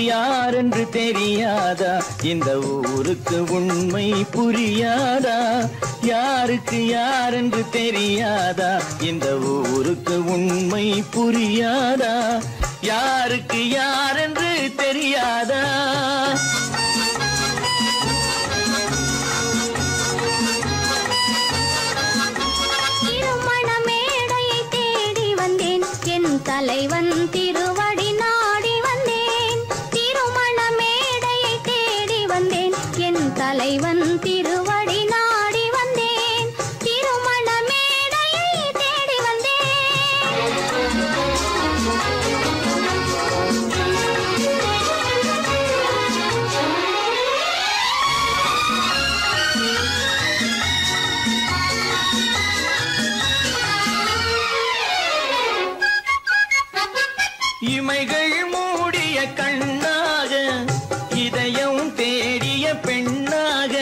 யார் என்று தெரியாதா இந்த ஊருக்கு உண்மை புரியாதா யாருக்கு யார் என்று தெரியாதா இந்த ஊருக்கு உண்மை புரியாதா யாருக்கு யார் என்று தெரியாதா திருமண மேடையை தேடி வந்தேன் என் தலைவன் திருவடி நாடி வந்தேன் திருமண மேடையை தேடி வந்தேன் என் தலைவன் திருவடி நாடி வந்தேன் திருமண மேடையை தேடி இமைகள் மூடிய கண்ணாக இதயம் தேடிய பெண்ணாக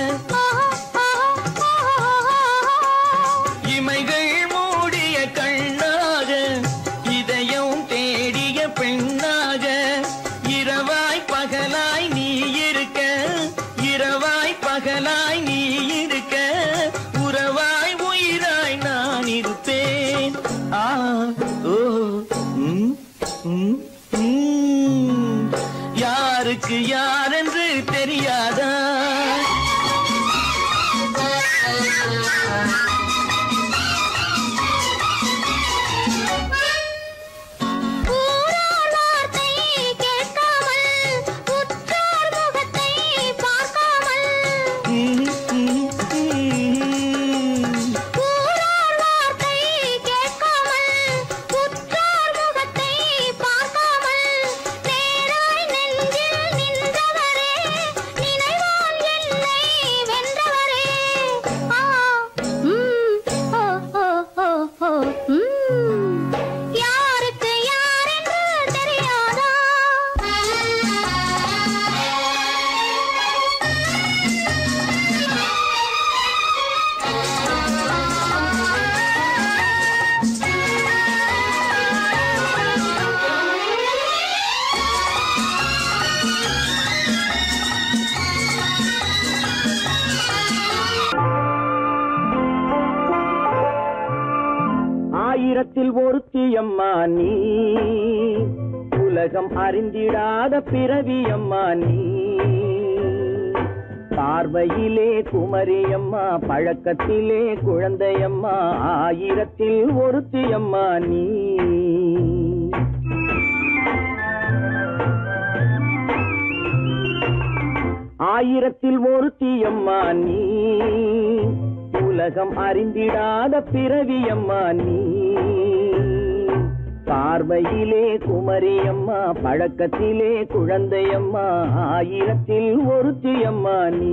இமைகள் மூடிய கண்ணாக இதயம் தேடிய பெண்ணாக இரவாய் பகலாய் நீ இருக்க இரவாய் பகலாய் நீ இருக்க உறவாய் உயிராய் நான் இருப்பேன் ஆ ஓ ம், ம், ம். யாருக்கு யார் என்று தெரியாதா ஊரார் வார்த்தை கேட்காமல் உற்றார் முகத்தை பார்க்காமல் ம், ம், ம். ஊரார் வார்த்தை கேட்காமல் உற்றார் முகத்தை பார்க்காமல் நேராய் நெஞ்சில் நின்றவரே நினைவால் என்னை வென்றவரே ஆ ம் ஓ ஓ ஓ ஓ ம் யாருக்கு யார் என்று தெரியாதா ஆயிரத்தில் ஒருத்தியம்மா நீ உலகம் அறிந்திடாத பிறவியம்மா நீ பார்வையிலே குமரியம்மா பழக்கத்திலே குழந்தையம்மா ஆயிரத்தில் ஒருத்தியம்மா நீ ஆயிரத்தில் ஒருத்தியம்மா நீ உலகம் அறிந்திடாத பிறவியம்மா நீ பார்வையிலே குமரியம்மா பழக்கத்திலே குழந்தையம்மா ஆயிரத்தில் ஒருத்தியம்மா நீ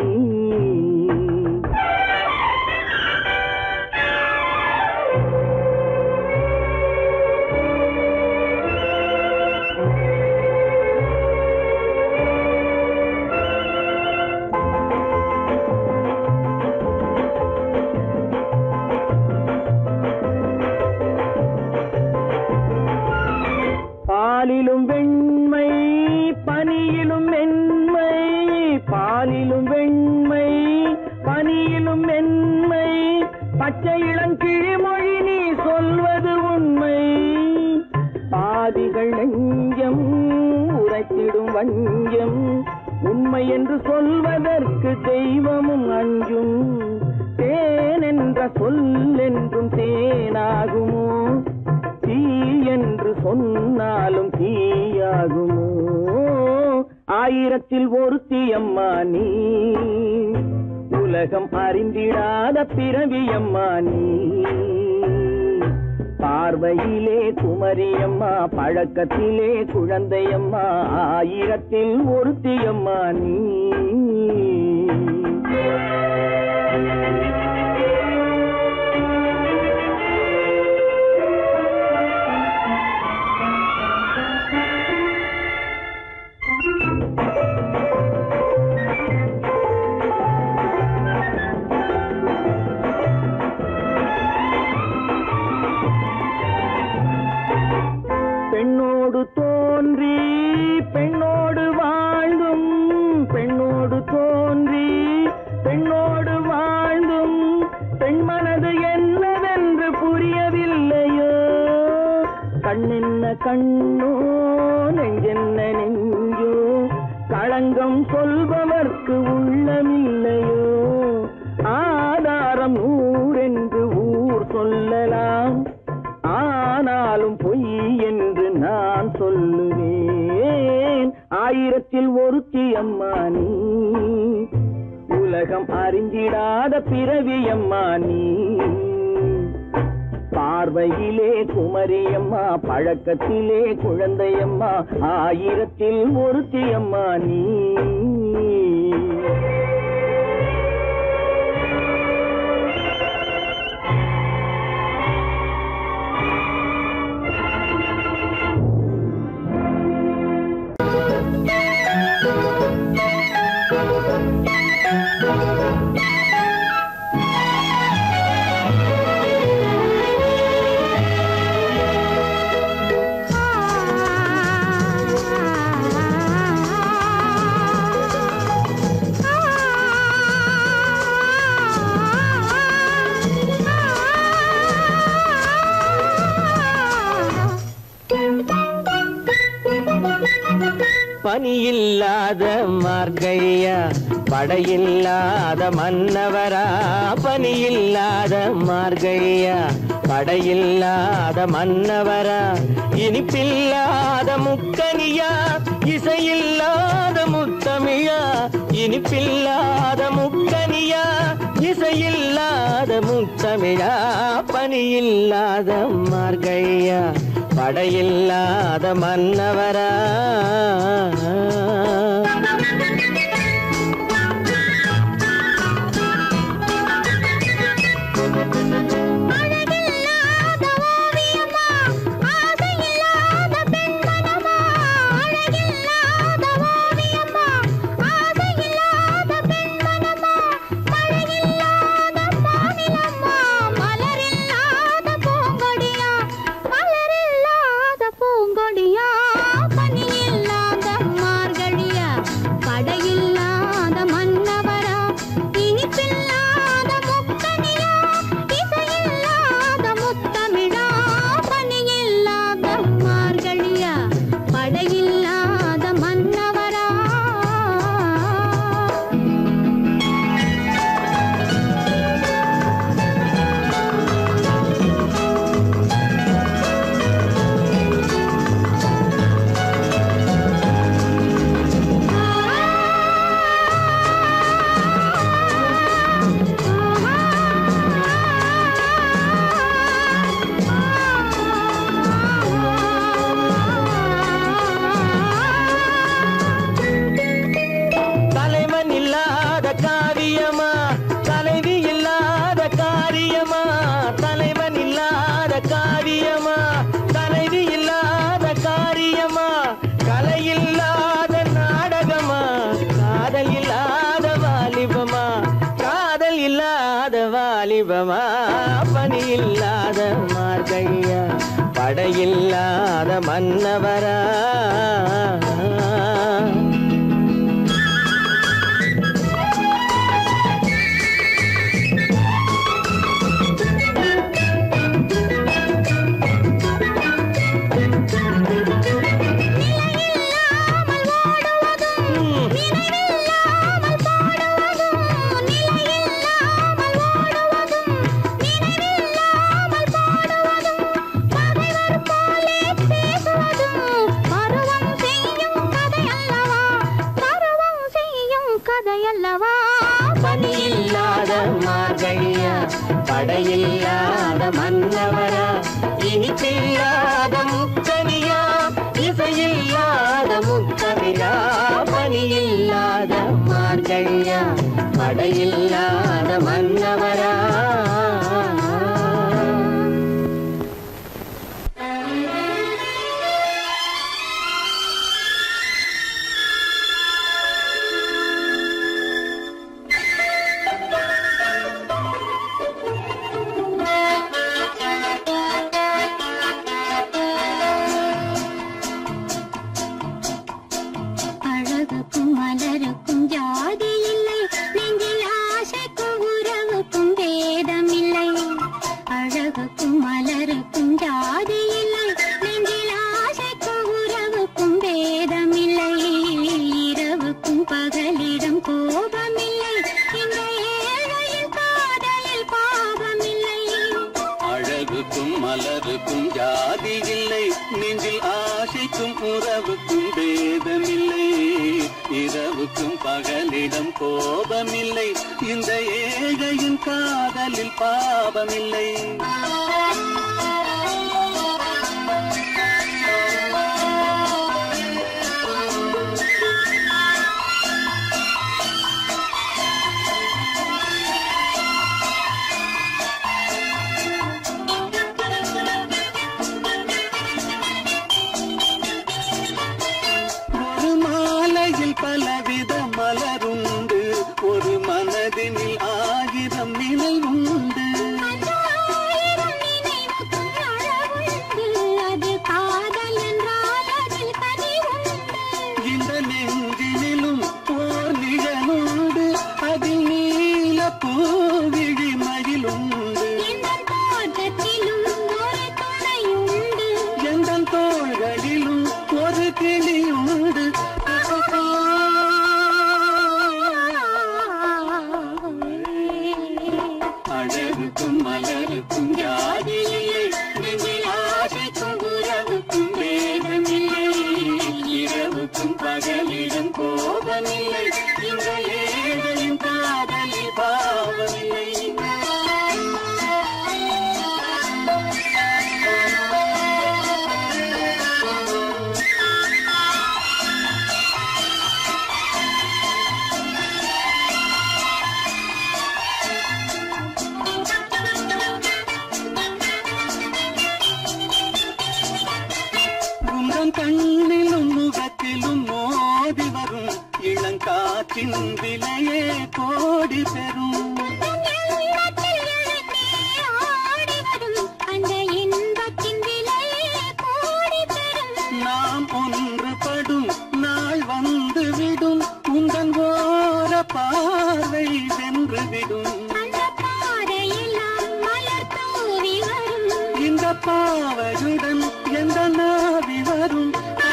பாலிலும் வெண்மை பனியிலும் மென்மை பாலிலும் வெண்மை பனியிலும் மென்மை பச்சை இளங்கிழிமொழி நீ சொல்வது உண்மை பாதிகள் நெஞ்சம் உரைத்திடும் வஞ்சம் உண்மை என்று சொல்வதற்கு தெய்வமும் அஞ்சும் தேன் என்ற சொல் என்றும் தேனாகுமோ தீ என்று சொன்னாலும் தீயாகுமோ ஆயிரத்தில் ஒருத்தி அம்மா நீ உலகம் அறிந்திடாத பிறவியம்மா நீ பார்வையிலே குமரியம்மா பழக்கத்திலே குழந்தையம்மா ஆயிரத்தில் ஒருத்தியம்மா நீ பெண்ணோடு தோன்றி பெண்ணோடு கண்ணோ நெஞ்சென்ன நெஞ்சோ களங்கம் சொல்பவர்க்கு உள்ளமில்லையோ ஆதாரம் நூறென்று ஊர் சொல்லலாம் ஆனாலும் பொய் என்று நான் சொல்லுவேன் ஆயிரத்தில் ஒருத்தி அம்மா நீ உலகம் அறிஞ்சிடாத பிறவி அம்மா நீ பார்வையிலே குமரியம்மா பழக்கத்திலே குழந்தையம்மா ஆயிரத்தில் ஒருத்தி அம்மா நீ பனியில்லாத மார்கையா படையில்லாத மன்னவரா பனியில்லாத மார்கையா படையில்லாத மன்னவரா இனிப்பில்லாத முக்கனியா இசையில்லாத முத்தமிழா இனிப்பில்லாத முக்கனியா இசையில்லாத முத்தமிழா பனியில்லாத மார்கையா படையில்லாத மன்னவரா அழகில்லாத ஓவியமா ஆசையில்லாத பெண்மனமா அழகில்லாத ஓவியமா ஆசையில்லாத பெண்மனமா மழையில்லாத மாநிலமா மலரில்லாத பூங்கொடியா மலரில்லாத பூங்கொடியா பனியில்லாத மார்கழியா படையில்லாத மன்னவரா இனிப்பில்லாத முக்கனியா இசையில்லாத முத்தமிழா பனியில்லாத மார்கழியா படையில்லாத மன்னவரா தலைவன் இல்லாத காரியமா தலைவி இல்லாத காரியமா தலைவன் இல்லாத காரியமா தலைவி இல்லாத காரியமா கலை இல்லாத நாடகமா காதல் இல்லாத வாலிபமா காதல் இல்லாத வாலிபமா பணி இல்லாத மார்கையா படையில்லாத மன்னவரா நிலையில்லாமல் ஓடுவதும் நினைவில்லாமல் பாடுவதும் நிலையில்லாமல் ஓடுவதும் நினைவில்லாமல் பாடுவதும் பகைவர் போலே பேசுவதும் பருவம் செய்யும் கதை அல்லவா பருவம் செய்யும் கதை அல்லவா பணியில்லாத மார்கையா படையில்லாத மன்னவரா இனிப்பில்லாத முக்கனியா இசையில்லாத முத்தமிழா பணியில்லாத மார்கையா படையில்லாத மன்னவரா அழகுக்கும் மலருக்கும் ஜாதி இல்லை நெஞ்சில் ஆசைக்கும் இரவுக்கும் பகலிடம் கோபமில்லை இந்த ஏழையின் காதலில் பாவமில்லை ஒரு மாலையில் பலவித மலருண்டு ஒரு மனதினில் ஆயிரம் நினைவுண்டு ஆயிரம் நினைவுக்கும் அழகுண்டு அது காதல் என்றால் அதில் கனிவுண்டு இந்த நெஞ்சினிலும் ஓர் நிழலுண்டு அதில் நீல பூவிழி மயிலுண்டு இந்த தோட்டத்திலும் ஒரு துணையுண்டு எந்த தோள்களிலும் ஒரு கிளியுண்டு அழகுக்கும் மலருக்கும் ஜாதியில்லை நெஞ்சில் ஆசைக்கும் உறவுக்கும் வேதமில்லை இரவுக்கும் பகலிடம் கோபமில்லை இந்த ஏழையின் காதலில் பாவமில்லை உந்தன் கண்ணிலும் முகத்திலும் மோதி வரும் இளங்காற்றின் விலையே கோடி பெறும் உள்ளத்தில் எழுந்தே ஆடி வரும் அந்த இன்பத்தின் விலையே கோடி பெறும் நாம் ஒன்றுபடும் நாள் வந்து விடும் உந்தன் ஓர பார்வை சென்று விடும் அந்த பாதையெல்லாம் மலர் தூவி வரும் இந்த பாவையுடன் எந்த நாவி வரும்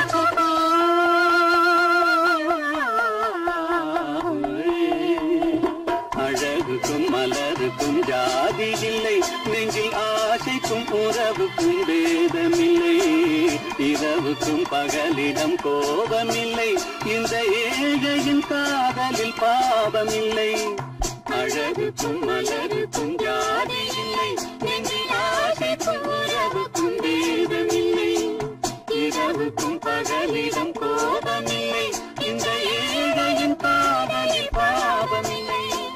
அழகுக்கும் மலருக்கும் ஜாதி இல்லை நெஞ்சில் ஆசைக்கும் உறவுக்கும் வேதமில்லை இரவுக்கும் பகலிடம் கோபமில்லை இந்த ஏழையின் காதலில் பாவமில்லை அழகுக்கும் மலருக்கும் ஜாதி இல்லை நெஞ்சில் ஆசைக்கும் உறவுக்கும் வேதமில்லை இரவுக்கும் பகலிடம் கோபமில்லை இந்த ஏழையின் காதலில் பாவமில்லை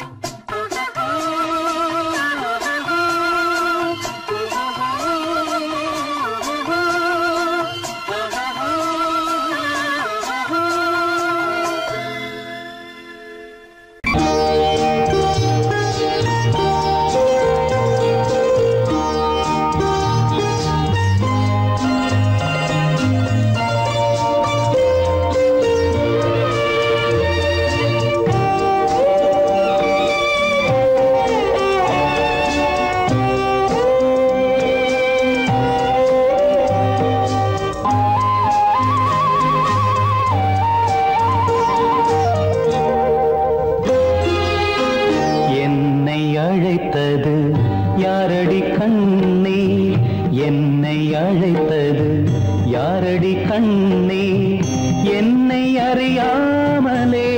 என்னை அழைத்தது யாரடி கண்ணே என்னை அழைத்தது யாரடி கண்ணே என்னை அறியாமலே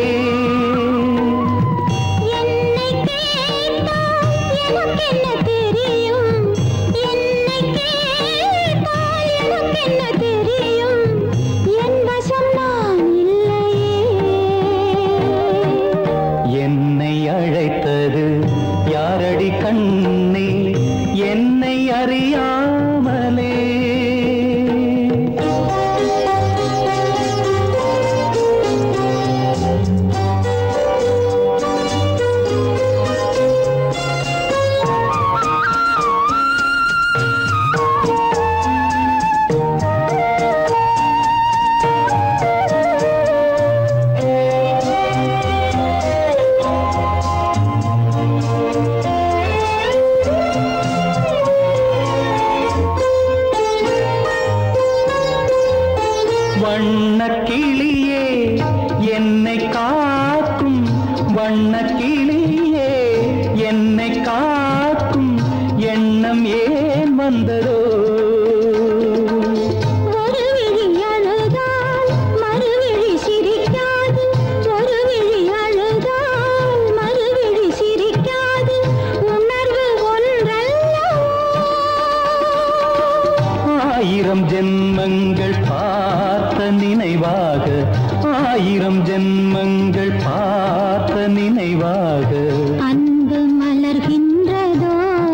என்னை கேட்டால் எனக்கென்ன தெரியும் என்னை கேட்டால் எனக்கென்ன தெரியும் என் வசம் நான் இல்லையே என்னை அழைத்தது யாரடி கண்ணே என்னை அறியாமலே ஆ ஆயிரம் ஜென்மங்கள் பார்த்த நினைவாக அன்பு மலர்கின்றதோ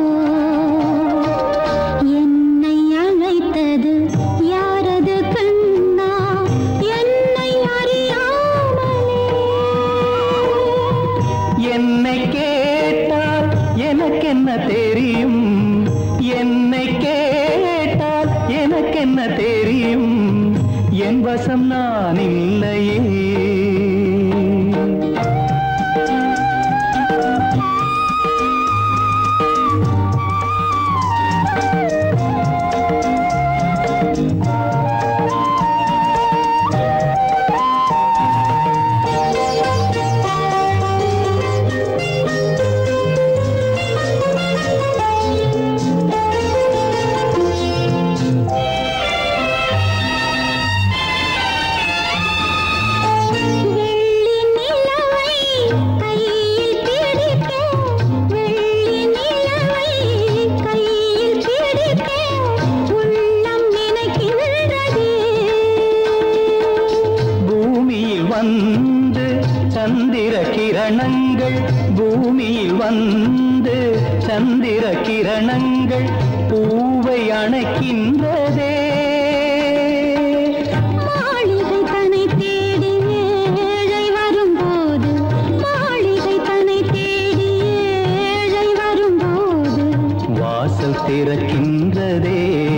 என்னை அழைத்தது யாரது கண்ணா என்னை அறியாமலே என்னை கேட்டால் எனக்கென்ன தெரியும் என்னை கேட்டால் எனக்கென்ன தெரியும் என் வசம் நான் இல்லையே வெள்ளி நிலவை கையில் பிடிக்க வெள்ளி நிலவை கையில் பிடிக்க உள்ளம் நினைக்கின்றதே பூமியில் வந்து சந்திர கிரணங்கள் பூமியில் வந்து சந்திர கிரணங்கள் பூவை அணைக்கின்றதே மாளிகை தனை தேடி ஏழை வரும்போது மாளிகை தனை தேடி ஏழை வரும்போது வாசல் திறக்கின்றதே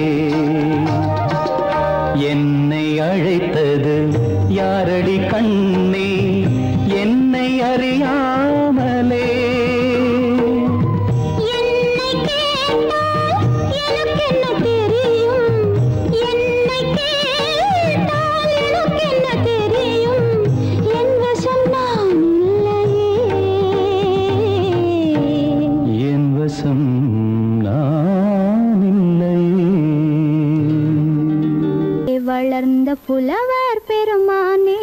என்னை அழைத்தது யாரடி கண்ணே என்னை அறியாமலே என்னை கேட்டால் எனக்கென்ன தெரியும் என்னை கேட்டால் எனக்கென்ன தெரியும் என் வசம் நான் இல்லையே என் வசம் நான் இல்லையே வளர்ந்த புலவர் பெருமானே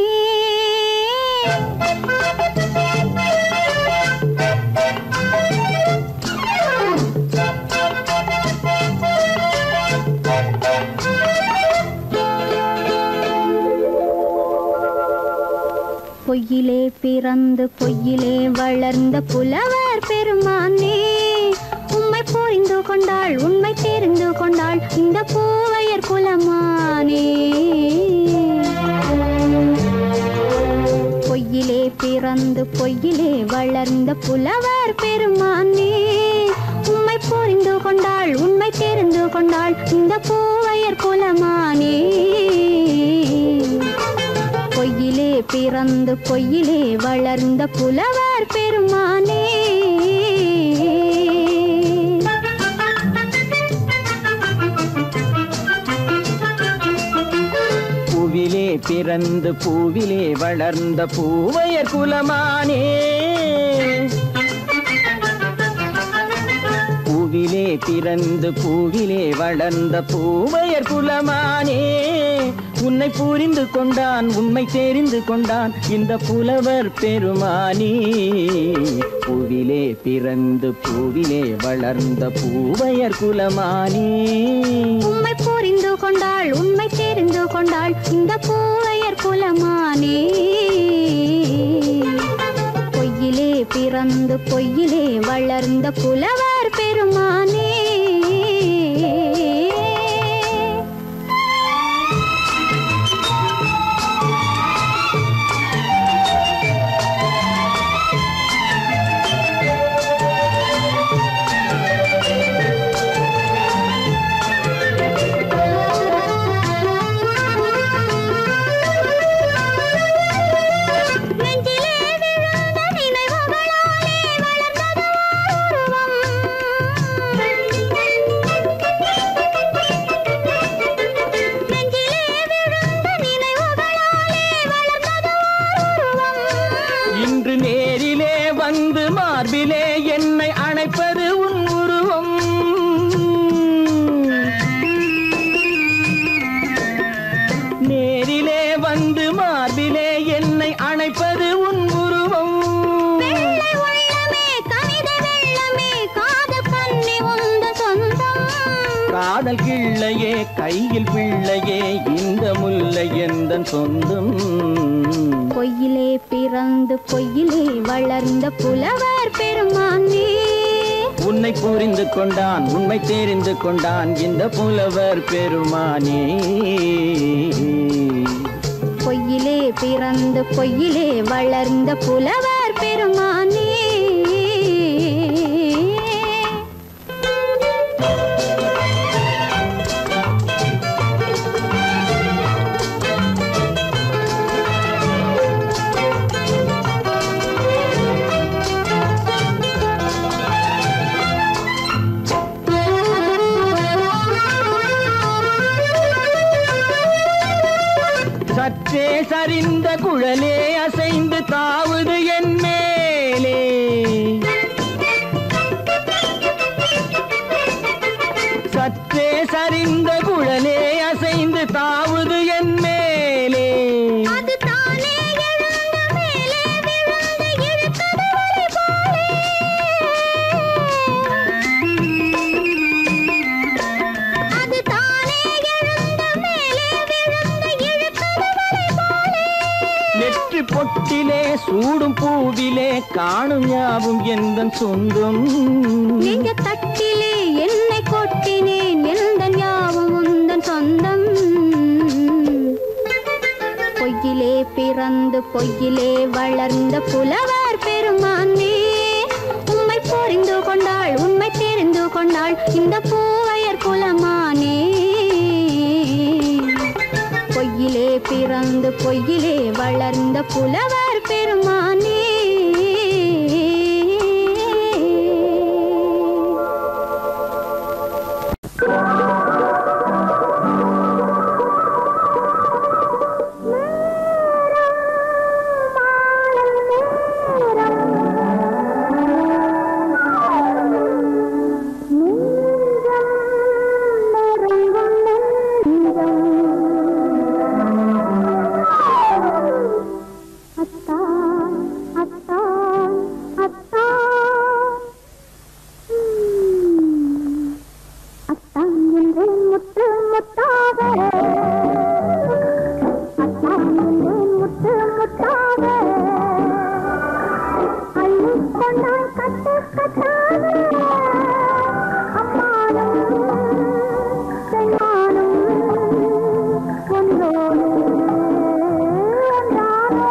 பொய்யிலே பிறந்து பொய்யிலே வளர்ந்த புலவர் பெருமானே உம்மை புரிந்து கொண்டாள் உண்மை தெரிந்து கொண்டாள் இந்த பூவையர் குலமானே பொய்யிலே பிறந்து பொய்யிலே வளர்ந்த புலவர் பெருமானே உம்மை புரிந்து கொண்டாள் உண்மை தெரிந்து கொண்டாள் இந்த பூவையர் குலமானே பொய்யிலே பிறந்து பொய்யிலே வளர்ந்த புலவர் பெருமானே பூவிலே பிறந்து பூவிலே வளர்ந்த பூவையர் குலமானே பூவிலே பிறந்து பூவிலே வளர்ந்த பூவையர் குலமானே உன்னை புரிந்து கொண்டான் உண்மை தெரிந்து கொண்டான் இந்த புலவர் பெருமானே பூவிலே பிறந்து பூவிலே வளர்ந்த பூவையர் குலமானே உம்மை புரிந்து கொண்டாள் உண்மை தெரிந்து கொண்டாள் இந்த பூவையர் குலமானே பொய்யிலே பிறந்து பொய்யிலே வளர்ந்த புலவர் பெருமானே நெஞ்சிலே விழுந்த நினைவுகளாலே வளர்ந்தது உருவம். நெஞ்சிலே விழுந்த நினைவுகளாலே வளர்ந்தது உருவம். இன்று நேரிலே வந்து மார்பிலே என்னை அணைப்பது உன் உருவம் நேரிலே வந்து மார்பிலே என்னை அணைப்பது உன் உருவம் வெள்ளை உள்ளமே, கவிதை வெள்ளமே, காதல் கன்னி உந்த சொந்தம் காதல் கிள்ளையே கையில் பிள்ளையே இந்த முல்லை எந்தன் சொந்தம் பிறந்து பொய்யிலே வளர்ந்த புலவர் பெருமானே உன்னை புரிந்து கொண்டான் உண்மை தெரிந்து கொண்டான் இந்த புலவர் பெருமானே பொய்யிலே பிறந்து பொய்யிலே வளர்ந்த புலவர் பெருமானே சற்றே சரிந்த குழலே அசைந்து தாவுது என் மேலே சற்றே சரிந்த குழலே அசைந்து தாவுது என் மேலே அது தானே எழுந்த மேலே விழுந்து இழுத்தது வழி போலே. அது தானே எழுந்த மேலே விழுந்து இழுத்தது வழி போலே. நெற்றி பொட்டிலே சூடும் பூவிலே காணும் யாவும் எந்த சொந்தம் நெஞ்ச தட்டிலே என்னை கொட்டினேன் எந்த ஞாபகம் உந்தன் சொந்தம் பொய்யிலே பிறந்து பொய்யிலே வளர்ந்த புலவர் பெருமானே உம்மை புரிந்து கொண்டாள் உண்மை தெரிந்து கொண்டாள் இந்த பூவையர் குலமானே பொய்யிலே பிறந்து பொய்யிலே வளர்ந்த புலவர் பெருமானே அத்தான் அத்தான் அத்தான் உம். அத்தான் என்று முத்து முத்தாக அத்தான் என்று முத்து முத்தாக அள்ளிக் கொண்டாய் கட்டு கட்டாக அம்மானும் பெண்ணானும் ஒன்றோடு ஒன்றானோ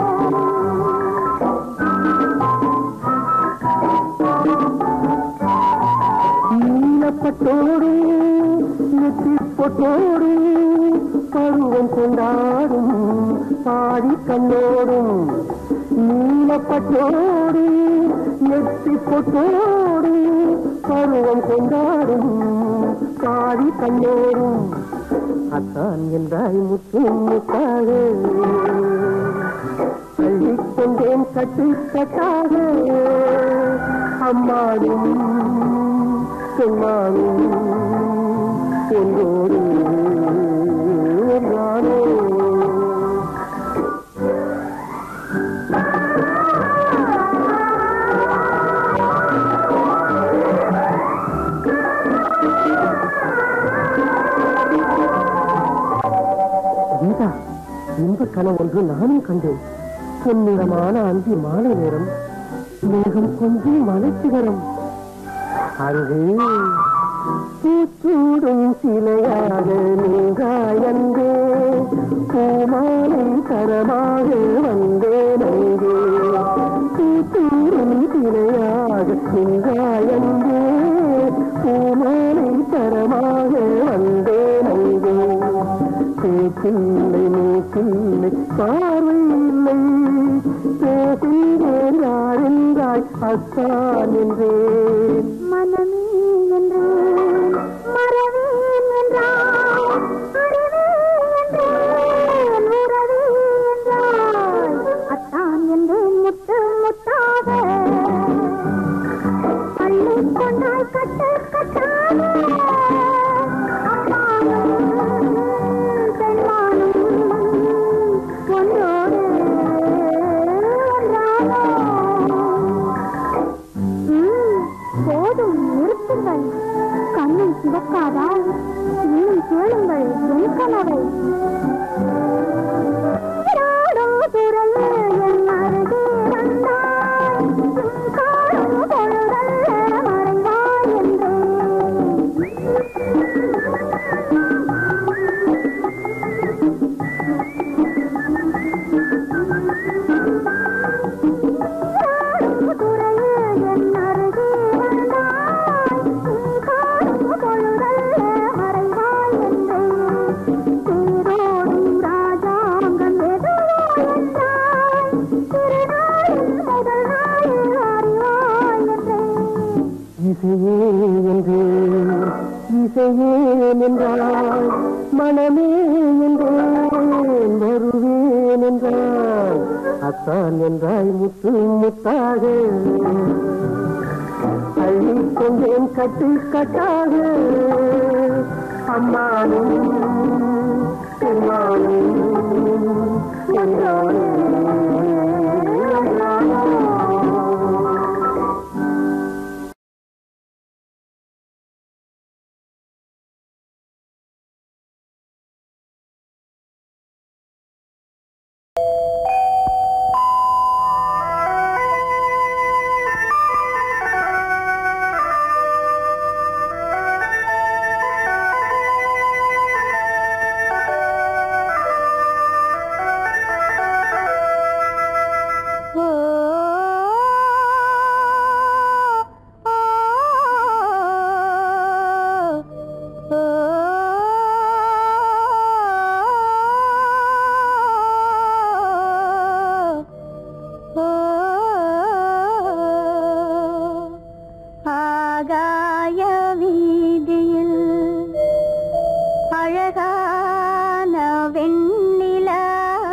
நீலப்பட்டோடு நெற்றி பொட்டோடு பருவம் கொண்டாடும் பாடி கண்ணோடும் நீலப்பட்டோடு நெற்றி பொட்டோடு பருவம் கொண்டாடும் பாடி கண்ணோடும் அத்தான் என்றாய் முற்றும் முத்தாக அள்ளிக் கொண்டேன் கட்டு கட்டாக அம்மாடும் சொன்னாலும் என்னோடு நானோ கீதா இந்த கனவு ஒன்று நானும் கண்டேன் பொன்னிறமான அந்தி மாலை நேரம் மேகம் கொஞ்சம் மலைச்சிகரம் அங்கு பூச்சூடும் சிலையாக நீங்காயந்தே பூமாலை தரமாக வந்தேன் அங்கே பூச்சூடும் சிலையாக நீங்காயந்தே பூமாலை தரமாக வந்தேன் அங்கே பேச்சில்லை மூக்கில்லை பார்வை இல்லை பேசுகிறேன் யாரென்றாய் அத்தான் என்றேன் மனமே என்றேன் மறவேன் என்றாய் அறிவே என்றேன் உறவே என்றாய் அத்தான் என்றேன் முத்து முத்தாக பள்ளி கொண்டாய் கட்டு கட்டாக அம்மானும் பெண்மானும் ஒன்றோடு ஒன்றானோ ம், போதும் இசையே என்று இசையே என்றால் மனமே என்றேன் வருவேன் என்றால் அத்தான் என்றாய் முத்து முத்தாக அள்ளிக் கொண்டேன் கட்டு கட்டாக அம்மானும் பெருமானும் என்றானே ஓ ஆகாய வீதியில் அழகான வெண்ணிலா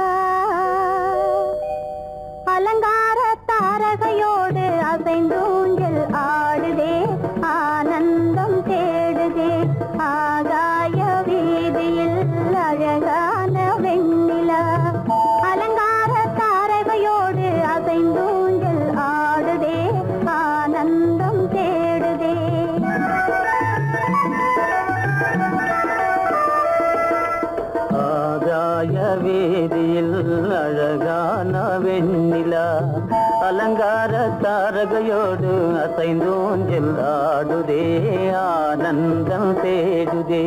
அலங்கார தாரகையோடு அசைந்தூஞ்சல் ஆடுதே ஆனந்தம் தேடுதே ஆகாய வீதியில் அழகான வெண்ணிலா அலங்கார தாரகையோடு அசைந்தூஞ்சல் ஆடுதே ஆனந்தம் தேடுதே ஆகாய வேதியில் அழகான வெண்ணிலா அலங்கார தாரகையோடு அசைந்தோஞ்சல் ஆடுதே ஆனந்தம் தேடுதே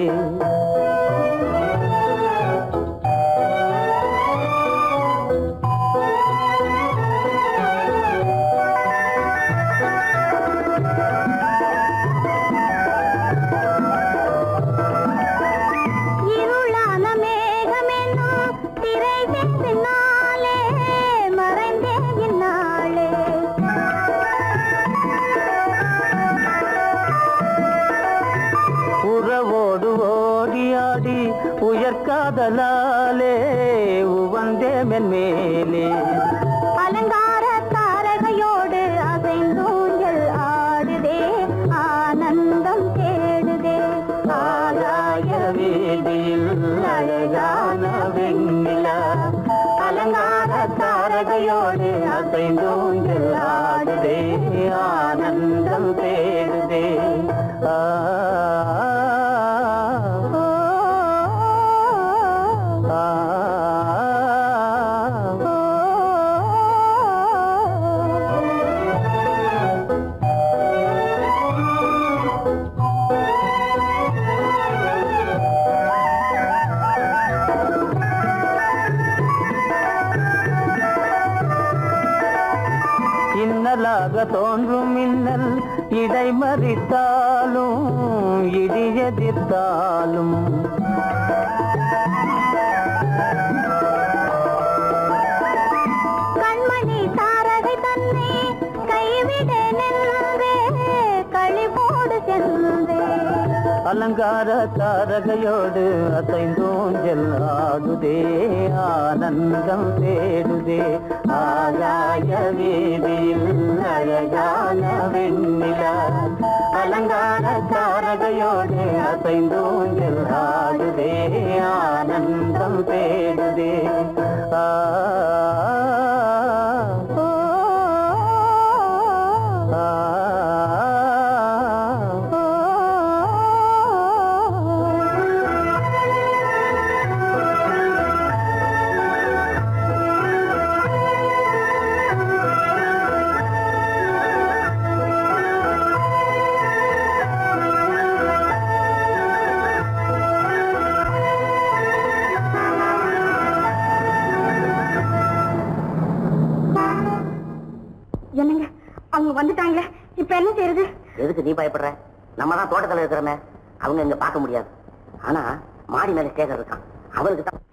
இருளான மேகமென்னும் திரை பின்னாலே மறைந்தே இந்நாளே உறவோடு ஓடியாடி உயர்காதலாலே உவந்தே மென்மேலே அலங்கார தாரகையோடு அசைந்தூஞ்சல் ஆடுதே ஆனந்தம் தேடுதே ஆகாய வீதியில் அழகான வெண்ணிலா அலங்கார தாரகையோடு அசைந்தூஞ்சல் ஆடுதே ஆனந்தம் தேடுதே ஆ ஓ, ஆ, ஓ, இன்னலாக தோன்றும் மின்னல் இடைமறித்தாலும் இடியெதிர்த்தாலும் கண்மணி தாரகை தன்னை கைவிட நின்றே களிபோடு சென்றே அலங்கார தாரகையோடு அசைந்தோஞ்சல் ஆடுதே ஆனந்தம் தேடுதே ஆகாய வீதியில் அழகான வெண்ணிலா அலங்கார தாரகையோடு அசைந்தோஞ்சல் ஆடுதே ஆனந்தம் தேடுதே ஆ ஓ, ஆ, ஓ, என்னங்க அவங்க வந்துட்டாங்களே இப்ப என்ன செய்யறது எதுக்கு நீ பயப்படுற நம்ம தான் தோட்டத்துல இருக்கிறோமே அவங்க இங்க பார்க்க முடியாது ஆனா மாடி மேல ஸ்டேஜர் இருக்கான் அவருக்கு தான்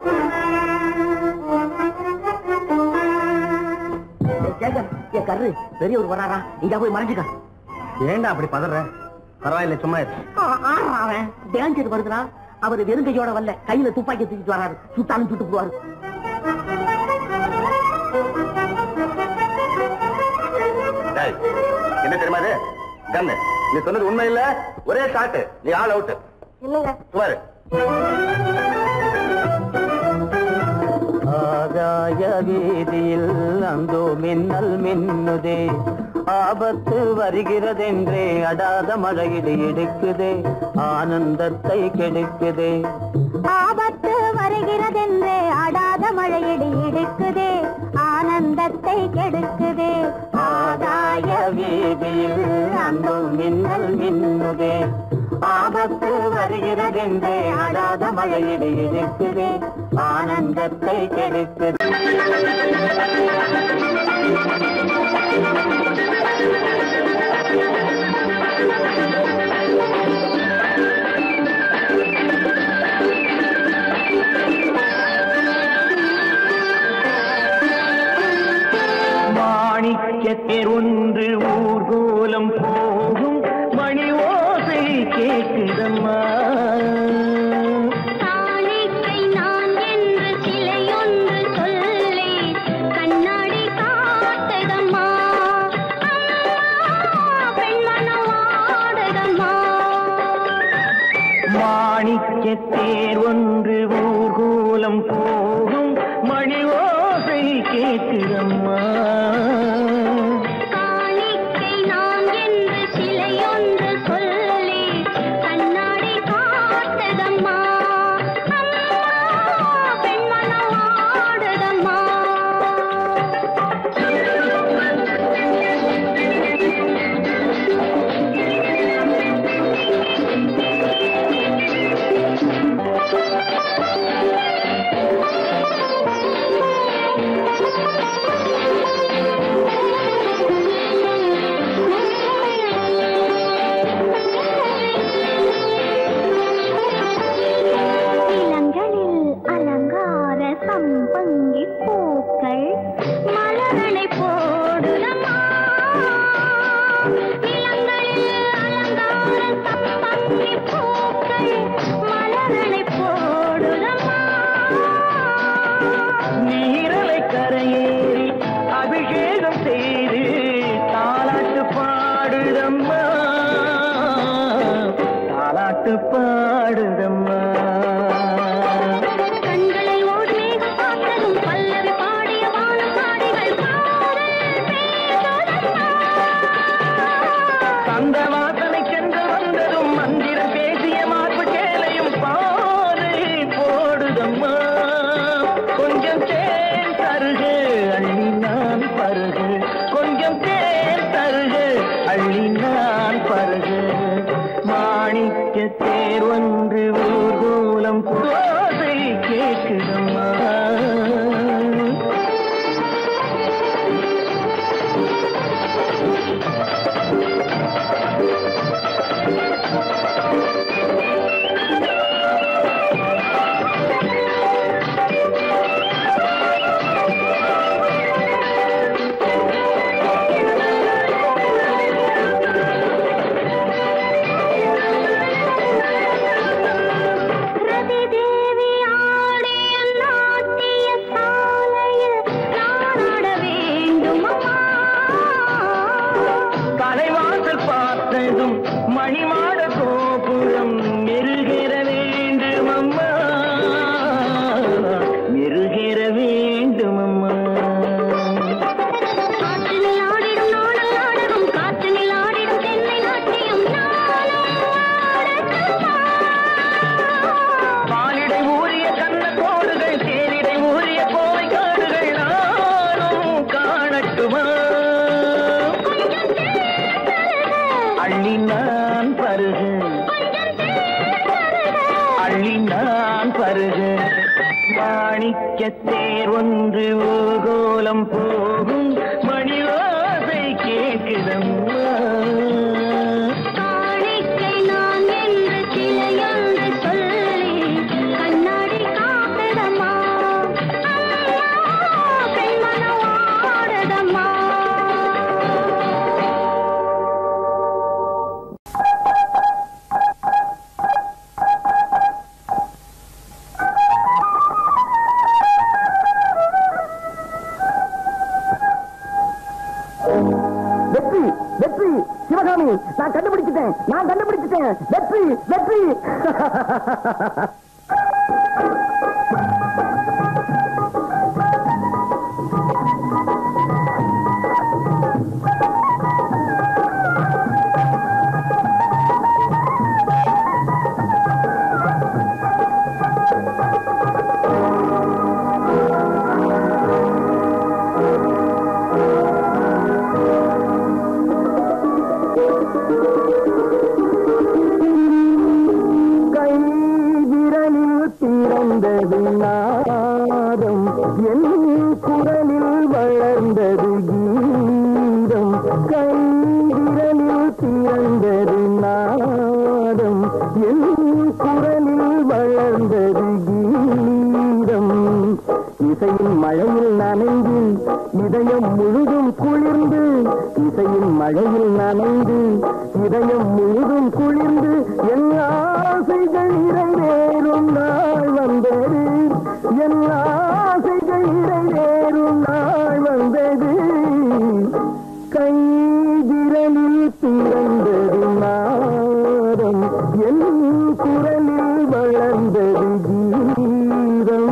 ஏய், சேகர், ஏய், கர்ரு பெரியவர் வராரா இங்க போய் மறைஞ்சுக்க ஏண்டா அப்படி பதற பரவாயில்ல சும்மா இரு. அவன் டேஞ்சர் வருதுனா அவர் வெறும் கையோட வரல கையில துப்பாக்கி தூக்கிட்டு வராரு சுத்தாலும் சுட்டு போவாரு டேய், என்ன தெரியுமா இது கண்ணு நீ சொன்னது உண்மை இல்ல ஒரே ஷாட் நீ ஆள் அவுட் இல்லங்க சுமாரு ஆகாய வீதியில் அந்தோ மின்னல் மின்னுதே ஆபத்து வருகிறதென்றே அடாத மழையிடு இடுக்குதே ஆனந்தத்தை கெடுக்குதே ஆபத்து வருகிறதென்று அடாத மழையடி இடுக்குதே ஆனந்தத்தை கெடுக்குதே ஆகாய வீதியில் அந்தோ மின்னல் மின்னுதே ஆபத்து வருகிறதென்றே அடாத மழையிடு இடுக்குதே ஆனந்தத்தை கெடுக்குதே மாணிக்கத்தேர் ஒன்று ஊர்கோலம் போகும் மணி ஓசை கேட்குதம்மா காணிக்கை நான் என்று சிலையொன்று சொல்லி கண்ணாடி காட்டுதம்மா பெண்மனம் ஆடுதம்மா மாணிக்கத்தேர் ஒன்று ஊர்கோலம் போகும் மணி ஓசை கேட்குதம்மா காணிக்கை நான் என்று சிலையொன்று சொல்லி கண்ணாடி காட்டுதம்மா பெண்மனம் ஆடுதம்மா இளங்களில் அலங்கார சம்பங்கி பூக்கள் மலரனை போடுதம்மா இளங்களில் அலங்கார சம்பங்கி பூக்கள் மலரனை போடுதம்மா நீரலை கரையேறி அபிஷேகம் செய்து தாலாட்டு பாடுதம்மா தாலாட்டு பாடுதம்மா கண்களில் ஓடி மேகம் பார்த்ததும் பல்லவி பாடிய வானசாடிகள் காதல் பேசுதம்மா அந்த வாசனை சென்று வந்ததும் மந்திரம் பேசிய மார்பு சேலையும் பாரு போடுதம்மா கொஞ்சம் தேன் தருகு அள்ளி நான் பருகு கொஞ்சம் தேன் தருகு அள்ளி நான் பருகு மாணிக்க தேர் ஒன்று ஊர்கோலம் போதை கேட்குதம்மா ரதி தேவி ஆடிய நாட்டிய சாலையில் நான் ஆட வேண்டுமம்மா கலைவாசல் பார்த்ததும் மணிமாட கோபுரம் மெருகேற வேண்டும் அம்மா மெருகேற வேண்டும் அம்மா காற்றினில் ஆடிடும் நாடல் நாடகம் காற்றினில் ஆடிடும் தென்னை நாட்டியம் நானும் ஆடட்டுமா? பாலிடை ஊறிய கண்ண கோடுகள் தேரிடை ஊறிய கோவை காடுகள் நானும் காணட்டுமா கொஞ்சம் தேன் தருக, அள்ளி நான் பருகு கொஞ்சம் தேன் தருக. அள்ளி நான் பருகு மாணிக்க தேர் ஒன்று ஊர்கோலம் போகும் மணி ஓசை கேட்குதம்மா காணிக்கை நான் என்று சிலையொன்று சொல்லி கண்ணாடி காட்டுதம்மா அம்மா, பெண்மனம் ஆடுதம்மா வெற்றி வெற்றி சிவகாமி நான் கண்டுபிடிச்சிட்டேன் நான் கண்டுபிடிச்சிட்டேன் வெற்றி வெற்றி கை விரலில் பிறந்தது நாதம் என் குரலில் வளர்ந்தது கீதம் கை விரலில் பிறந்தது நாதம் என் குரலில் வளர்ந்தது கீதம் இசையின் மழையில் நனைந்து இதயம் முழுதும் குளிர்ந்து இசையின் மழையில் நனைந்து இதயம் முழுதும் குளிர்ந்து என் ஆசைகள் நிறைவேறும் நாள் வந்தது என் ஆசைகள் நிறைவேறும் நாள் வந்தது கை விரலில் பிறந்தது நாதம் என் குரலில் வளர்ந்தது கீதம்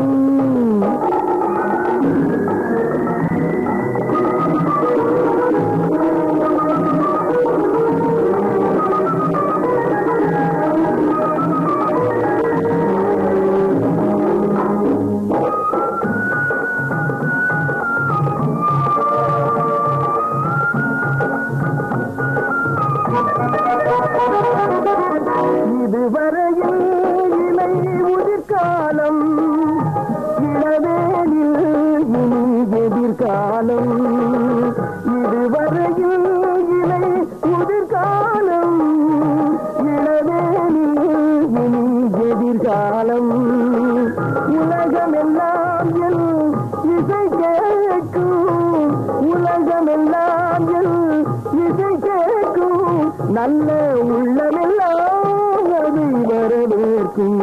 இதுவரையில் இலை உதிர்காலம் இளவேனில் இனி எதிர்காலம் இதுவரையில் இலை உதிர்காலம் இளவேனில் இனி எதிர்காலம் உலகமெல்லாம் என் இசை கேட்கும் உலகமெல்லாம் என் இசை கேட்கும் நல்ல உள்ளமெல்லாம் அதை வரவேற்கும்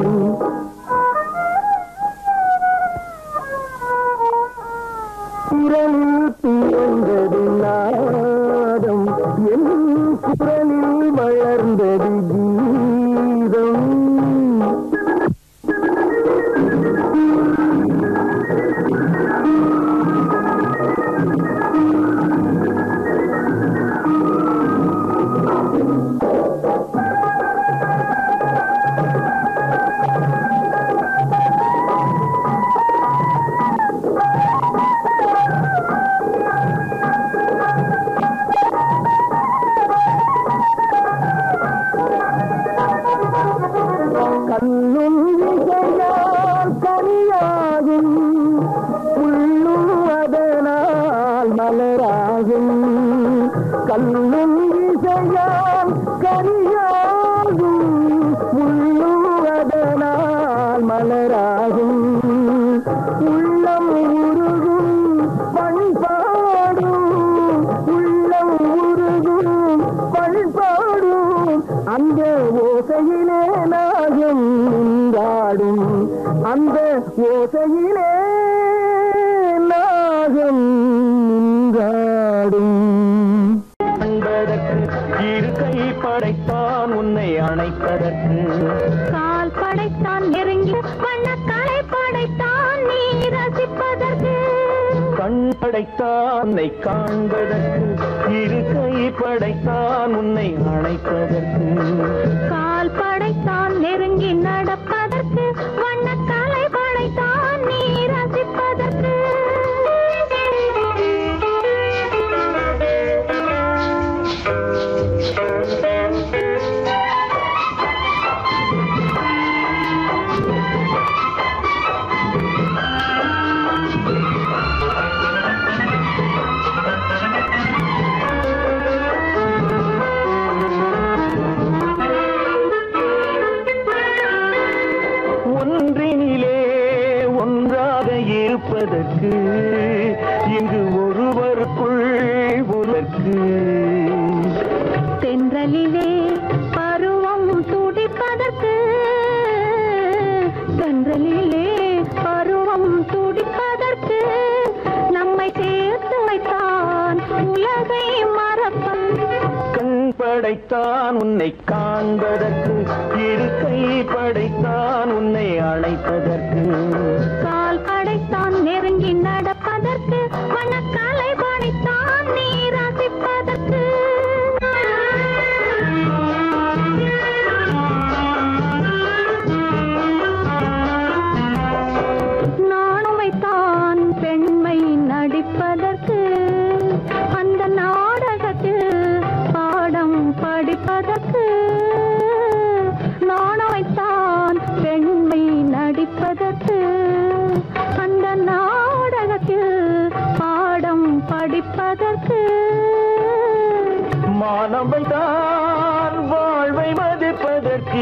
குரலில் பிறந்தது நாதம் என் குரலில் வளர்ந்தது கீதம் கண்ணும் இசையால் கனியாகும் புல்லும் அதனால் மலராகும் கண்ணும் இசையால் கனியாகும் புல்லும் அதனால் மலராகும் உள்ளம் உருகும் பண்பாடும் உள்ளம் உருகும் பண்பாடும் அந்த ஓசையிலே நாகம் நின்றாடும் அந்த ஓசையிலே நாகம் நின்றாடும் அன்பதற்கு இரு கை படைத்தான் உன்னை அணைப்பதற்கு கால் படைத்தான் நெருங்கி வண்ணக்கலை படைத்தான் நீ ரசிப்பதற்கு கண் படைத்தான் உன்னை காண்பதற்கு இரு கை படைத்தான் உன்னை அணைப்பதற்கு கால் படைத்தான் நெருங்கி நடப்பதற்கு வண்ணக்கலை படைத்தான் நீ ரசிப்பதற்கு ஒன்றினிலே ஒன்றாக இருப்பதற்கு இங்கு ஒருவருக்குள் ஒருவருக்கு தென்றலிலே பருவம் துடிப்பதற்கு தென்றலிலே பருவம் துடிப்பதற்கு நம்மை சேர்த்து வைத்தான் உலகை மறப்பன் கண் படைத்தான் உன்னை காண்பதற்கு இரு கை படைத்தான் உன்னை அழைப்பதற்கு கால் படைத்தான் நெருங்கி நடப்பதற்கு மனக்காலை படைத்தான் நீ ரசிப்பதற்கு நானும் வைத்தான் பெண்மை நடிப்பதற்கு அந்த நாடகத்தில் பாடம் படிப்பதற்கு நானும் வைத்தான் பெண்மை நடிப்பதற்கு அந்த நாடகத்தில் பாடம் படிப்பதற்கு மானவை தான் வாழ்வை மதிப்பதற்கு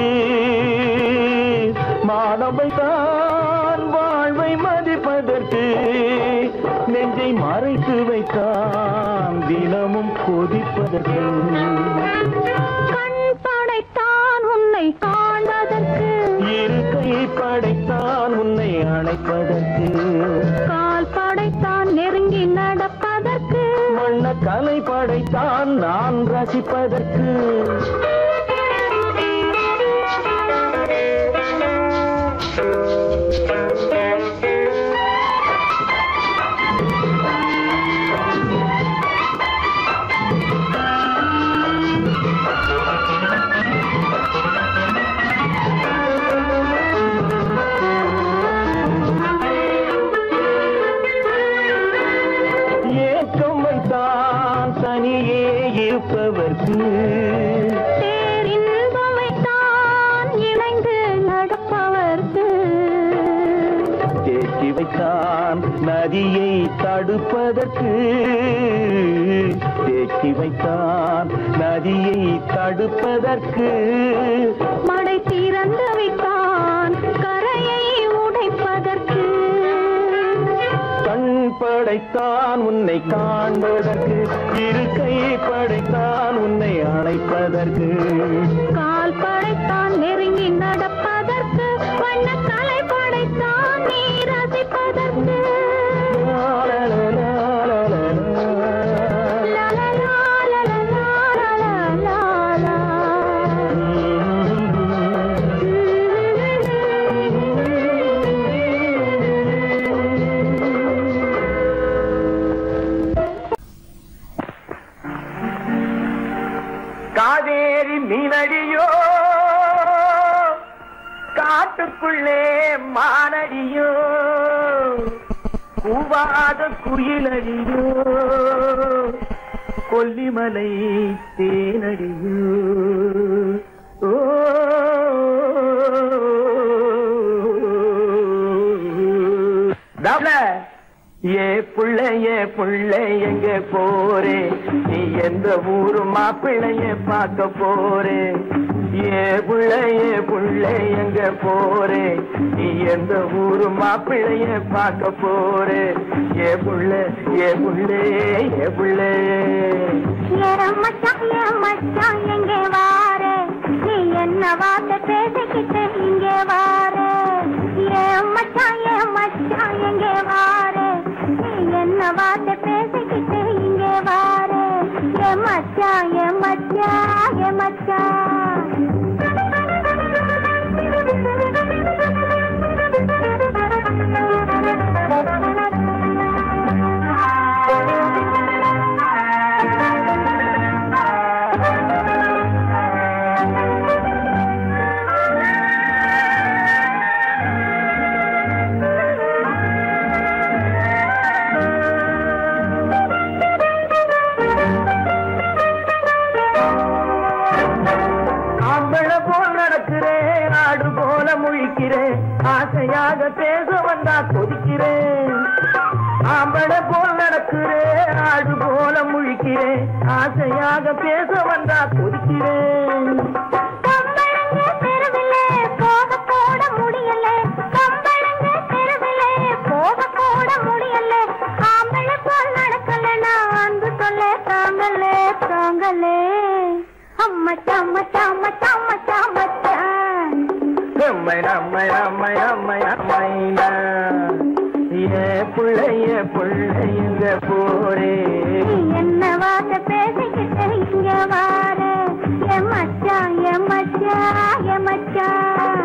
மானவை தான் வாழ்வை மதிப்பதற்கு நெஞ்சை மறைத்து வைத்தான் தினமும் கொதிப்பதற்கு கண் படைத்தான் உன்னை காண்பதற்கு இரு கை படைத்தான் உன்னை அழைப்பதற்கு கால் படைத்தான் நெருங்கி நடப்பதற்கு வண்ண கலை படைத்தான் நான் ரசிப்பதற்கு ஏக்கம் வைத்தான் தனியே இருப்பவர்க்கு பேரின்பம் வைத்தான் இணைந்து நடப்பவர்க்கு தேக்கி வைத்தான் நதியை தடுப்பதற்கு தேக்கி வைத்தான் நதியை தடுப்பதற்கு மடை திறந்து வைத்தான் கரையை உடைப்பதற்கு கண் படைத்தான் உன்னை காண்பதற்கு இரு கை படைத்தான் உன்னை அழைப்பதற்கு கால் படைத்தான் நெருங்கி நடப்பதற்கு வண்ண கலை படைத்தான் நீ ரசிப்பதற்கு லலலா, லலலா, லலலா. காவேரி மீனடியோ காட்டுக்குள்ளே மானடியோ கூவாத குயிலடியோ கொல்லிமலை தேனடியோ ஓ தவள ஏ புள்ள ஏ புள்ள எங்க போறே நீ எந்த ஊரு மாப்பிள்ளைய பார்க்க போறே ஏ புள்ள ஏ புள்ள எங்க போறே நீ எந்த ஊரு மாப்பிள்ளைய பார்க்க போறே ஏ புள்ள ஏ புள்ளே ஏ புள்ளே ஏன் மச்சான், ஏன் மச்சான், எங்கே வாரு? நீ என்ன வார்த்தை பேசிக்கிட்டு இங்கே வாரு? ஏன் மச்சான், ஏன் மச்சான், எங்கே வாரு? நீ என்ன வார்த்தை பேசிக்கிட்டு இங்கே வாரு? ஏன் மச்சான், ஏன் மச்சான், ஏன் ஆம்பள போல் நடக்கிறேன் ஆடு போல முழிக்கிறேன் ஆசையாக பேச வந்தா கொதிக்கிறேன் ஆம்பள போல் நடக்கிறேன் ஆடு போல முழிக்கிறேன் ஆசையாக பேச வந்தா கொதிக்கிறேன் கம்பளங்க தெருவிலே போக போட முடியல கம்பளங்க தெருவிலே போக போட முடியல ஆம்பளை போல் நடக்கல நான் அன்பு சொல்ல தாங்கலே தாங்கலே அம்மச்சா மச்சா மச்சா மச்சா மச்சான் அம்மை அம்மை அம்மை அம்மை அம்மைனா ஏ புள்ளைய புள்ளைங்க போரே நீ என்ன வார்த்தை பேசிக்கிட்டு இங்க வாரு என் மச்சான் என் மச்சான் என் மச்சான்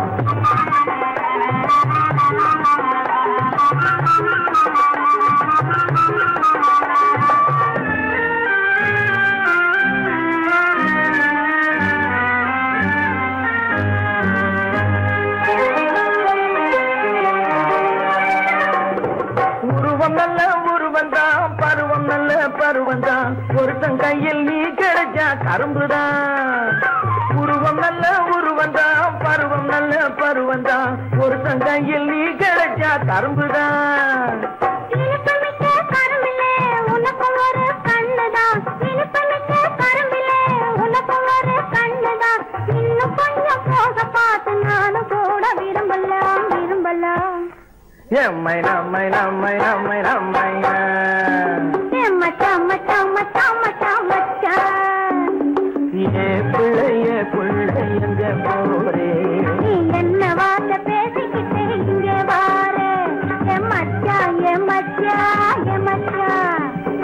உருவம் நல்ல உருவம் தான் பருவம் நல்ல பருவம் தான் ஒருத்தன் கையில் நீ கிடைச்சா கரும்புதான் உருவம் நல்ல உருவம் தான் பருவம் நல்ல பருவம் தான் ஒருத்தன் கையில் நீ கிடைச்சா கரும்புதான் இனிப்புமிக்க கரும்பிலே உனக்கும் ஒரு கண்ணுதான் இனிப்புமிக்க கரும்பிலே உனக்கும் ஒரு கண்ணுதான் இன்னும் கொஞ்சம் போக பார்த்து நானும் கூட விரும்பலாம் விரும்பலாம் எம்மை நம்மை நம்மை நம்மை நம்மை ஏ மச்சான் மச்சான் மச்சான் மச்சான் மச்சான் ஏ பிள்ளைய பிள்ளை எங்க போரே நீ என்ன வார்த்தை பேசிக்கிட்டு இங்க வாரு ஏ மச்சான் ஏ மச்சான் ஏ மச்சான்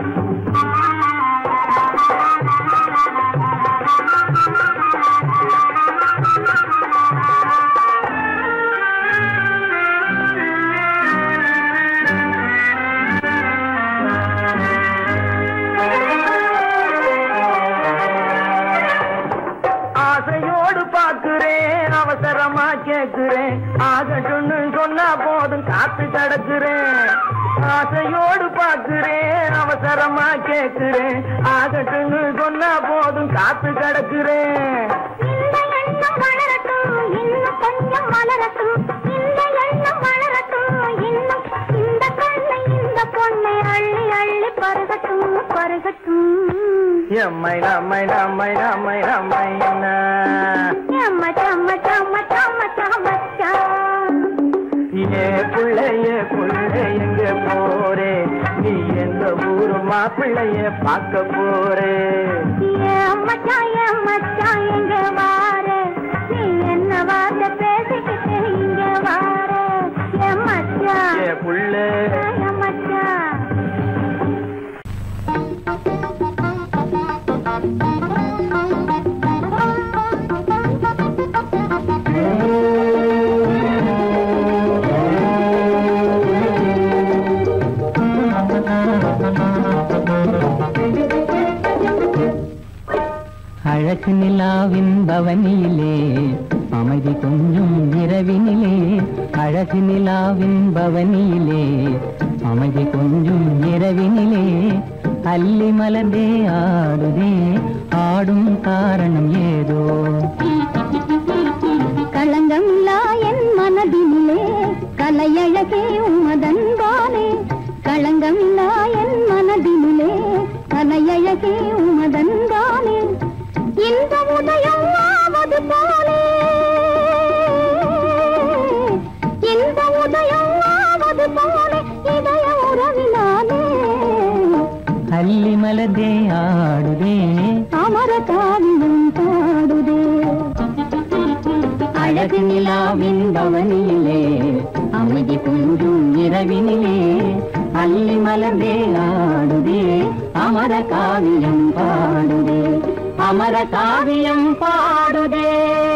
ஆசையோடு பாக்குறேன் அவசரமா கேக்குறேன் ஆகட்டும்னு சொன்னா போதும் காத்து கிடக்குறேன் ஆசையோடு பாக்குறேன் அவசரமா கேக்குறேன் ஆகட்டும்னு சொன்னா போதும் காத்து கிடக்குறேன் இந்த எண்ணம் வளரட்டும் இன்னும் கொஞ்சம் வளரட்டும் இந்த எண்ணம் வளரட்டும் இன்னும் இந்த கண்ணை இந்த பொண்ணை அள்ளி அள்ளி பருகட்டும் பருகட்டும் எம்மை நம்மை நம்மை நம்மை நம்மை என்ன ஏன் மச்சான் மச்சான் மச்சான் மச்சான் மச்சான் ஏ பிள்ளைய பிள்ளை எங்க போறே நீ எந்த ஊரு மாப்பிள்ளைய பார்க்க போறே ஏன் மச்சான் ஏன் மச்சான் எங்க வாரு நீ என்ன வார்த்தை பேசிக்கிட்டு இங்க வாரு ஏன் மச்சான் ஏ புள்ள ஏன் மச்சான் அழகு நிலாவின் பவனியிலே அமைதி கொஞ்சம் இரவினிலே அழகு நிலாவின் பவனியிலே அமைதி கொஞ்சம் இரவினிலே அல்லி மலர்ந்தே ஆடுதே ஆடும் காரணம் ஏதோ களங்கமில்லா என் மனதினிலே கலையழகே உமதன்பாலே களங்கமில்லா என் மனதினிலே கலையழகே உமதன்பாலே இந்த உதயம் ஆவது போலே இந்த உதயம் ஆவது போலே இதய உறவினாலே அல்லி மலர்ந்தே ஆடுதே அமர காவியம் பாடுதே அழகு நிலாவின் பவனியிலே அமைதி கொஞ்சும் இரவினிலே அள்ளி மலர்ந்தே ஆடுதே அமர காவியம் பாடுதே அமர காவியம் பாடுதே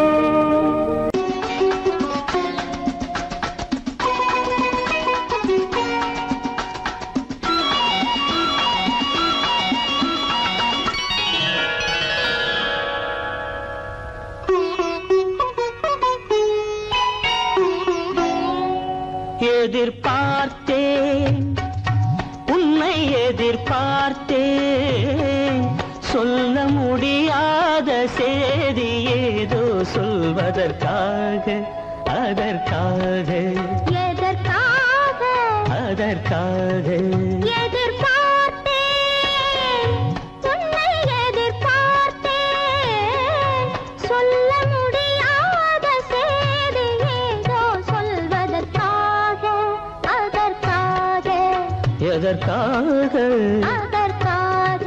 எதிர்பார்த்தேன் உன்னை எதிர்பார்த்தேன் சொல்ல முடியாத செய்தி ஏதோ சொல்வதற்காக அதற்காக எதற்காக அதற்காக எதிர்பார்த்தேன் உன்னை எதிர்பார்த்தேன் சொல்ல முடியாத செய்தி ஏதோ சொல்வதற்காக அதற்காக எதற்காக அதற்காக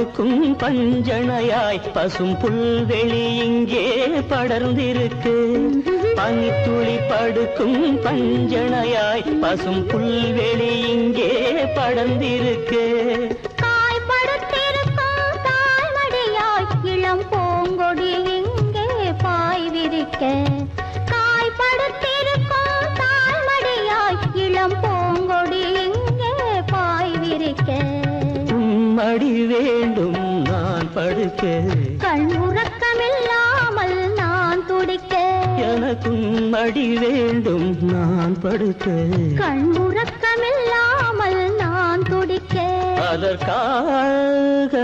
படுக்கும் பஞ்சணையாய் பசும் புல்வெளி இங்கே படர்ந்திருக்கு பனித்துளி படுக்கும் பஞ்சணையாய் பசும் புல்வெளி இங்கே படர்ந்திருக்கு காய்படுத்திருக்கும் தாய்மடியாய் இளம் பூங்கொடி இங்கே பாய் விரிக்க காய்படுத்திருக்கும் தாய்மடியாய் இளம் பூங்கொடி இங்கே பாய் விரிக்க உம்மடி வேண்டும் நான் படுக்க கண் உறக்கமில்லாமல் நான் துடிக்க எனக்கும் மடி வேண்டும் நான் படுக்க கண் உறக்கமில்லாமல் நான் துடிக்க அதற்காக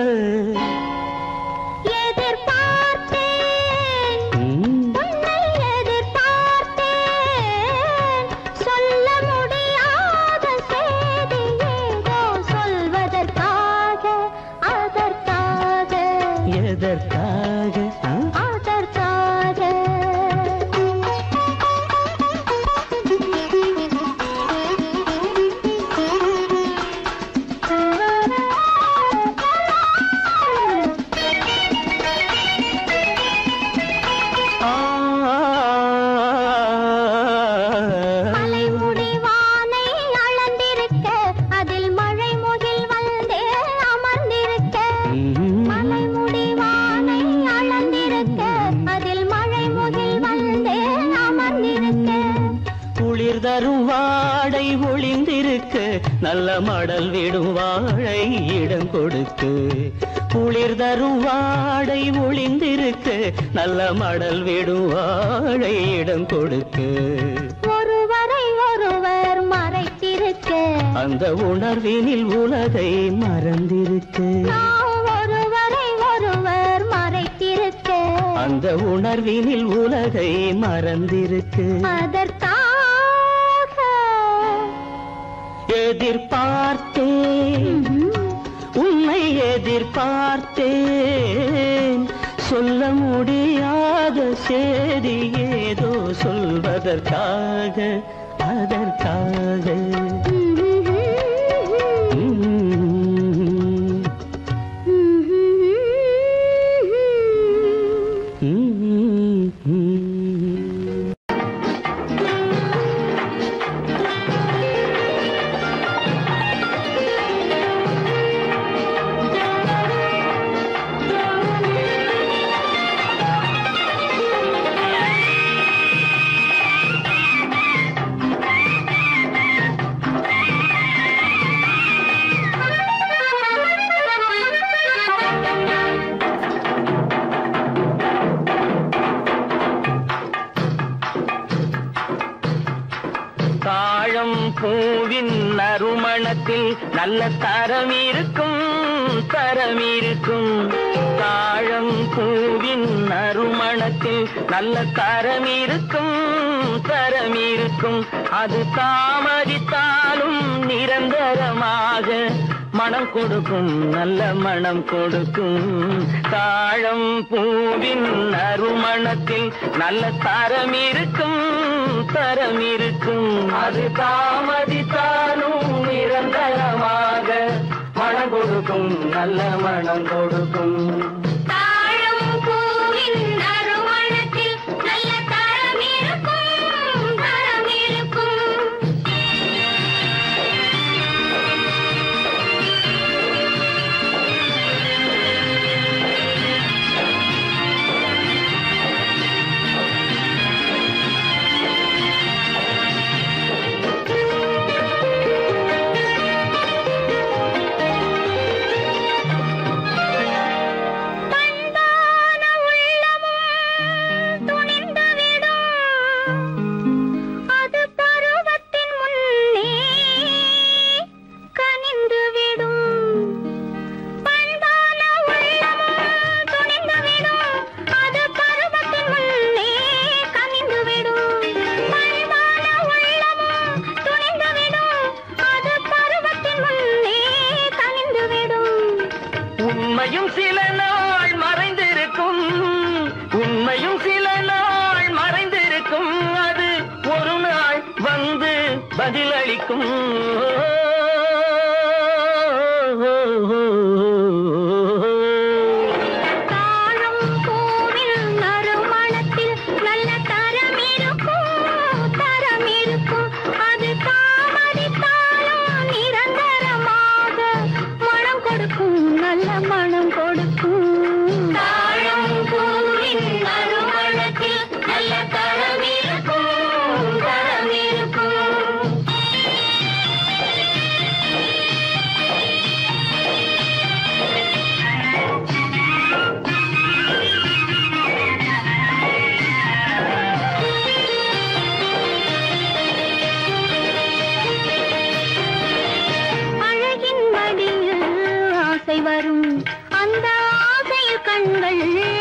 எதிர்பார்த்தேன் ம், உன்னை எதிர்பார்த்தேன் சொல்ல முடியாத செய்தி ஏதோ சொல்வதற்காக அதற்காக எதற்காக ஆ? ஆ, மலைமுடி வானை அளந்திருக்க அதில் மழை முகில் வந்தே அமர்ந்திருக்க ம், மலைமுடி வானை அளந்திருக்க அதில் மழை முகில் வந்தே அமர்ந்திருக்க குளிர் தரும் வாடை ஒளிந்திருக்கு நல்ல மடல் விடும் வாழை இடம் கொடுத்து குளிர் தரும் வாடை ஒளிந்திருக்கு நல்ல மடல் விடும் வாழை இடம் கொடுத்து ஒருவரை ஒருவர் மறைத்திருக்க அந்த உணர்வினில் உலகை மறந்திருக்கு நாம் ஒருவரை ஒருவர் மறைத்திருக்க அந்த உணர்வினில் உலகை மறந்திருக்கு அதற்காக எதிர்பார்த்தேன் உன்னை எதிர்பார்த்தேன் சொல்ல முடியாத செய்தி ஏதோ சொல்வதற்காக அதற்காக ம். ம். தாழம் பூவின் நறுமணத்தில் நல்ல தரம் இருக்கும் தரம் இருக்கும் தாழம் பூவின் நறுமணத்தில் நல்ல தரம் இருக்கும் தரம் இருக்கும் அது தாமதித்தாலும் நிரந்தரமாக மனம் கொடுக்கும் நல்ல மனம் கொடுக்கும் தாழம் பூவின் நறுமணத்தில் நல்ல தரம் இருக்கும் தரம் இருக்கும் அது தாமதித்தாலும் நிரந்தரமாக மனம் கொடுக்கும் நல்ல மனம் கொடுக்கும் தாழம் பூவின் நறுமணத்தில் நல்ல தரம் இருக்கும் தரம் இருக்கும் பண்பான உள்ளமும் துணிந்துவிடும் அது பருவத்தின் முன்னே கனிந்துவிடும் பண்பான உள்ளமும் துணிந்துவிடும் அது பருவத்தின் முன்னே கனிந்துவிடும் பண்பான உள்ளமும் துணிந்துவிடும் அது பருவத்தின் முன்னே கனிந்துவிடும் உண்மையும் சில நாள் மறைந்திருக்கும் உண்மையும் சில நாள் மறைந்திருக்கும் அது ஒரு நாள் வந்து பதிலளிக்கும்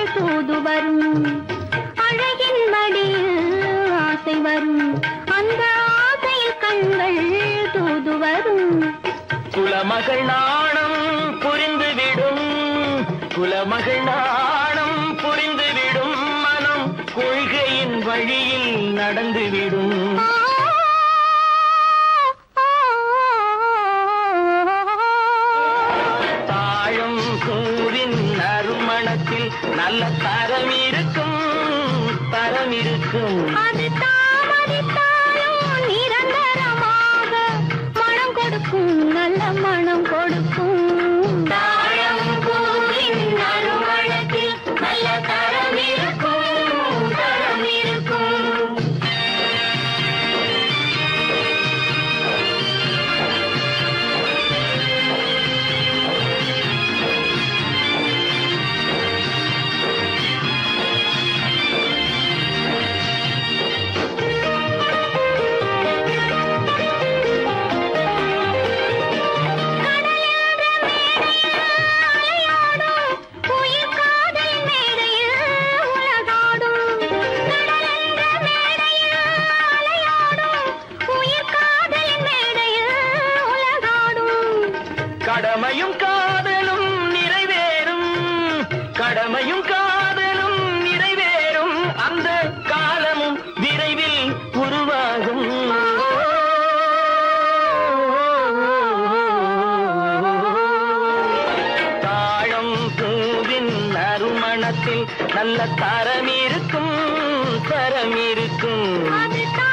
தூது வரும் அழகின் மடியில் ஆசை வரும் அந்த ஆசையில் கண்கள் தூது வரும் குலமகள் நாணம் புரிந்துவிடும் குலமகள் நாணம் புரிந்துவிடும் மனம் கொள்கையின் வழியில் நடந்துவிடும் தாழம் பூவின் நறுமணத்தில் நல்ல தரம் இருக்கும் தரம் இருக்கும் அது தாமதித்தாலும் நிரந்தரமாக மனம் கொடுக்கும் நல்ல மனம் கொடுக்கும் தாழம் பூவின் நறுமணத்தில் நல்ல தரம் இருக்கும் தரம் இருக்கும் உயிர் காதல் மேடையில் உலகாடும் கடலென்ற மேடையில் அலையாடும் உயிர் காதல் மேடையில் உலகாடும் கடமையும் காதலும் நிறைவேறும் கடமையும் காதலும் நிறைவேறும் அந்த காலமும் விரைவில் உருவாகும் தாழம் பூவின் நறுமணத்தில் நல்ல தரம் இருக்கும் தரம் இருக்கும் அது